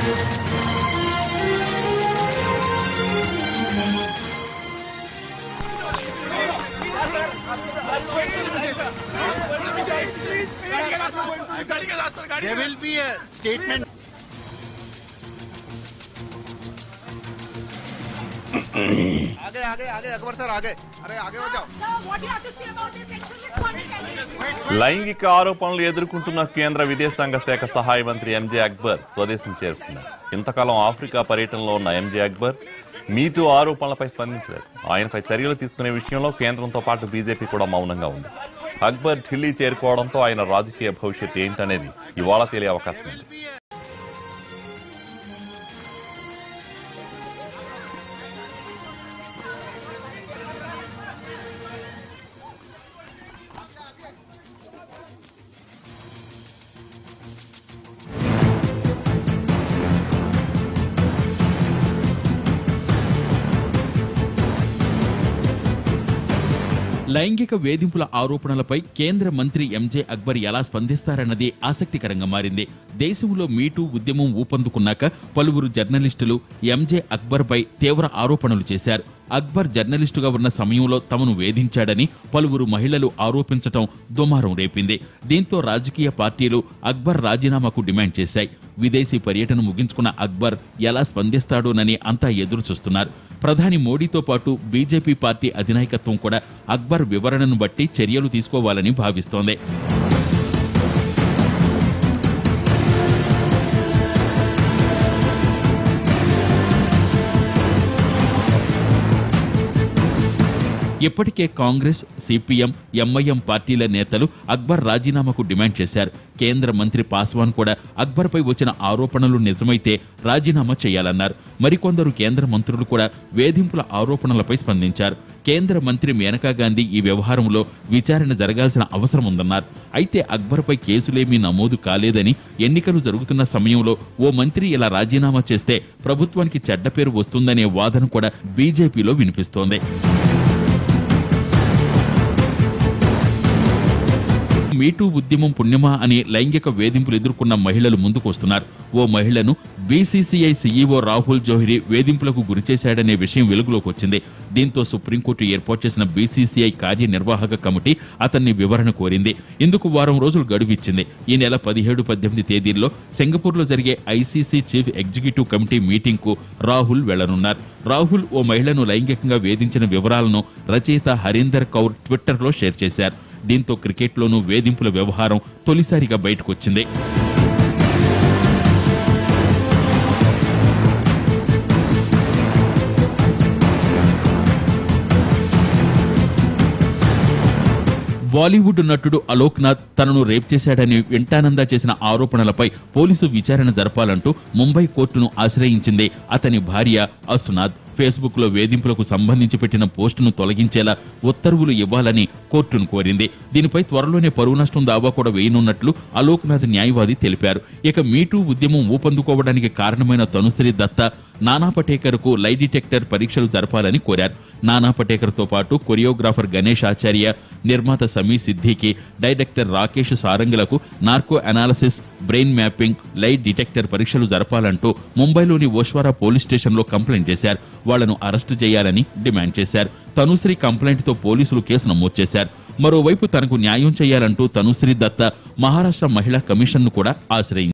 There will be a statement. आगे आगे आगे अकबर सर आगे अरे आगे हो जाओ Sir, what do you have to say about this action? Just one minute. లైంగిక ఆరోపణలు ఎదుర్కొంటున్న కేంద్ర విదేశాంగ శాఖ సహాయ మంత్రి ఎంజే అక్బర్ స్వదేశం చేరుకున్నారు ఇంతకాలం ఆఫ్రికా పర్యటనలో ఉన్న ఎంజే అక్బర్ మీటూ ఆరోపణలపై స్పందించలేదు ఆయనపై చర్యలు తీసుకునే విషయంలో కేంద్రంతో పాటు బీజేపీ కూడా మౌనంగా ఉంది అక్బర్ ఢిల్లీ చేరుకోవడంతో ఆయన రాజకీయ భవిష్యత్ ఏంటనేది ఇవాళ తెలియ అవకాశం ఉంది లైంగిక వేధింపుల ఆరోపణలపై కేంద్ర మంత్రి ఎంజే అక్బర్ ఎలా స్పందిస్తారన్నది ఆసక్తికరంగా మారింది దేశంలో మీటూ ఉద్యమం ఊపందుకున్నాక పలువురు జర్నలిస్టులు ఎంజే అక్బర్పై తీవ్ర ఆరోపణలు చేశారు అక్బర్ జర్నలిస్టుగా ఉన్న సమయంలో తమను వేధించాడని పలువురు మహిళలు ఆరోపించటం దుమారం రేపింది దీంతో రాజకీయ పార్టీలు అక్బర్ రాజీనామాకు డిమాండ్ చేశాయి విదేశీ పర్యటన ముగించుకున్న అక్బర్ ఎలా స్పందిస్తాడోనని అంతా ఎదురు చూస్తున్నారు ప్రధాని మోడీతో పాటు బీజేపీ పార్టీ అధినాయకత్వం కూడా అక్బర్ వివరణను బట్టి చర్యలు తీసుకోవాలని భావిస్తోంది ఇప్పటికే కాంగ్రెస్ సిపిఎం ఎంఐఎం పార్టీల నేతలు అక్బర్ రాజీనామాకు డిమాండ్ చేశారు కేంద్ర మంత్రి పాస్వాన్ కూడా అక్బర్పై వచ్చిన ఆరోపణలు నిజమైతే రాజీనామా చేయాలన్నారు మరికొందరు కేంద్ర మంత్రులు కూడా వేధింపుల ఆరోపణలపై స్పందించారు కేంద్ర మంత్రి మేనకా గాంధీ ఈ వ్యవహారంలో విచారణ జరగాల్సిన అవసరం ఉందన్నారు అయితే అక్బర్పై కేసులేమీ నమోదు కాలేదని ఎన్నికలు జరుగుతున్న సమయంలో ఓ మంత్రి ఇలా రాజీనామా చేస్తే ప్రభుత్వానికి చెడ్డ పేరు వస్తుందనే వాదన కూడా బీజేపీలో వినిపిస్తోంది మీటూ ఉద్యమం పుణ్యమా అని లైంగిక వేధింపులు ఎదుర్కొన్న మహిళలు ముందుకు వస్తున్నారు ఓ మహిళను బీసీసీఐ సీఈఓ రాహుల్ జోహ్రీ వేధింపులకు గురిచేశాడనే విషయం వెలుగులోకి వచ్చింది దీంతో సుప్రీంకోర్టు ఏర్పాటు చేసిన బీసీసీఐ కార్యనిర్వాహక కమిటీ అతన్ని వివరణ కోరింది ఇందుకు వారం రోజులు గడువు ఇచ్చింది ఈ నెల పదిహేడు పద్దెనిమిది తేదీల్లో సింగపూర్లో జరిగే ICC chief executive committee meeting కు రాహుల్ వెళ్లనున్నారు రాహుల్ ఓ మహిళను లైంగికంగా వేధించిన వివరాలను రచయిత హరీందర్ కౌర్ ట్విట్టర్లో షేర్ చేశారు దీంతో క్రికెట్లోనూ వేధింపుల వ్యవహారం తొలిసారిగా బయటకొచ్చింది బాలీవుడ్ నటుడు అలోక్ నాథ్ తనను రేప్ చేశాడని వింటానందా చేసిన ఆరోపణలపై పోలీసు విచారణ జరపాలంటూ ముంబై కోర్టును ఆశ్రయించింది అతని భార్య అసునాథ్ ఫేస్బుక్ లో వేధింపులకు సంబంధించి పెట్టిన పోస్టును తొలగించేలా ఉత్తర్వులు ఇవ్వాలని కోర్టును కోరింది దీనిపై త్వరలోనే పరువు నష్టం దావా కూడా వేయనున్నట్లు అలోక్ నాథ్ న్యాయవాది తెలిపారు ఇక మీటూ ఉద్యమం ఊపందుకోవడానికి కారణమైన తనుశ్రీ దత్తా నానా పటేకర్ కు లై డిటెక్టర్ పరీక్షలు జరపాలని కోరారు నానా పటేకర్ తో పాటు కొరియోగ్రాఫర్ గణేష్ ఆచార్య నిర్మాత సమీ సిద్దికి డైరెక్టర్ రాకేష్ సారంగులకు narco analysis brain mapping lie detector పరీక్షలు జరపాలంటూ ముంబైలోని ఓష్వారా పోలీస్ స్టేషన్లో కంప్లైంట్ చేశారు వాళ్లను అరెస్టు చేయాలని డిమాండ్ చేశారు తనుశ్రీ కంప్లైంట్ తో పోలీసులు కేసు నమోదు చేశారు మరోవైపు తనకు న్యాయం చేయాలంటూ తనుశ్రీ దత్త మహారాష్ట్ర మహిళా కమిషన్ను కూడా ఆశ్రయించారు